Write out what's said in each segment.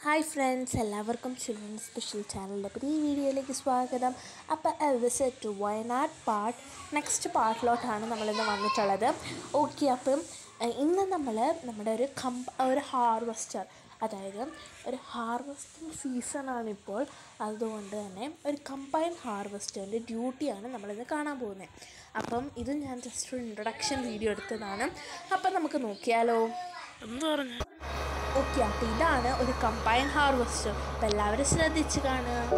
hi friends എല്ലാവർക്കും children special ചാനലിൻ്റെ പുതിയ വീഡിയോയിലേക്ക് സ്വാഗതം അപ്പോൾ visit to Wayanad part next പാർട്ടിലോട്ടാണ് നമ്മളിന്ന് വന്നിട്ടുള്ളത് ഓക്കെ അപ്പം ഏഹ്, ഇന്ന് നമ്മൾ നമ്മുടെ ഒരു കമ്പ ഒരു ഹാർവസ്റ്റർ അതായത് ഒരു ഹാർവസ്റ്റിംഗ് സീസണാണിപ്പോൾ അതുകൊണ്ട് തന്നെ ഒരു കമ്പൈൻ ഹാർവസ്റ്ററിൻ്റെ ഡ്യൂട്ടിയാണ് നമ്മളിന്ന് കാണാൻ പോകുന്നത് അപ്പം ഇത് ഞാൻ ജസ്റ്റ് ഒരു ഇൻട്രൊഡക്ഷൻ വീഡിയോ എടുത്തതാണ് അപ്പം നമുക്ക് നോക്കിയാലോ എന്ത് പറഞ്ഞു ഓക്കെ അപ്പോൾ ഇതാണ് ഒരു കമ്പൈൻ ഹാർവസ്റ്റർ അപ്പോൾ എല്ലാവരും ശ്രദ്ധിച്ച് കാണുക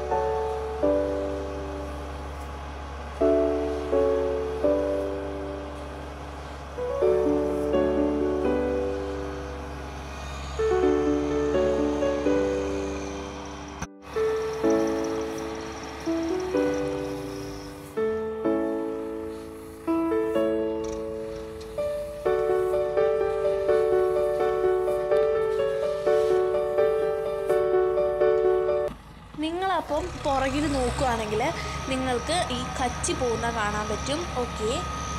നിങ്ങളപ്പം പുറകിൽ നോക്കുകയാണെങ്കിൽ നിങ്ങൾക്ക് ഈ കച്ചി പോകുന്ന കാണാൻ പറ്റും ഓക്കെ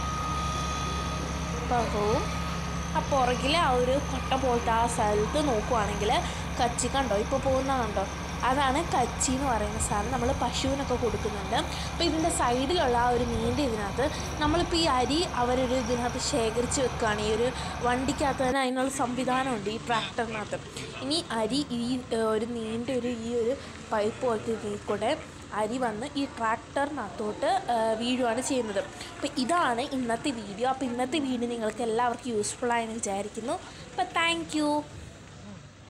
പോവും ആ പുറകിലെ ആ ഒരു കൊട്ട പോലത്തെ ആ സ്ഥലത്ത് നോക്കുവാണെങ്കിൽ കച്ചി കണ്ടോ ഇപ്പോൾ പോകുന്ന കണ്ടോ അതാണ് കച്ചി എന്ന് പറയുന്ന സാധനം നമ്മൾ പശുവിനൊക്കെ കൊടുക്കുന്നുണ്ട് അപ്പോൾ ഇതിൻ്റെ സൈഡിലുള്ള ആ ഒരു നീണ്ട ഇതിനകത്ത് നമ്മളിപ്പോൾ ഈ അരി അവരൊരു ഇതിനകത്ത് ശേഖരിച്ച് വെക്കുകയാണ് ഈ ഒരു വണ്ടിക്കകത്ത് തന്നെ അതിനുള്ള സംവിധാനമുണ്ട് ഈ ട്രാക്ടറിനകത്ത് ഇനി അരി ഈ ഏഹ്, ഒരു നീണ്ട ഒരു ഈ ഒരു പൈപ്പ് പോലത്തെ ഇതിൽ കൂടെ അരി വന്ന് ഈ ട്രാക്ടറിനകത്തോട്ട് ഏഹ്, വീഴുകയാണ് ചെയ്യുന്നത് അപ്പോൾ ഇതാണ് ഇന്നത്തെ വീഡിയോ അപ്പോൾ ഇന്നത്തെ വീഡിയോ നിങ്ങൾക്ക് എല്ലാവർക്കും യൂസ്ഫുൾ ആയെന്ന് വിചാരിക്കുന്നു അപ്പോൾ താങ്ക്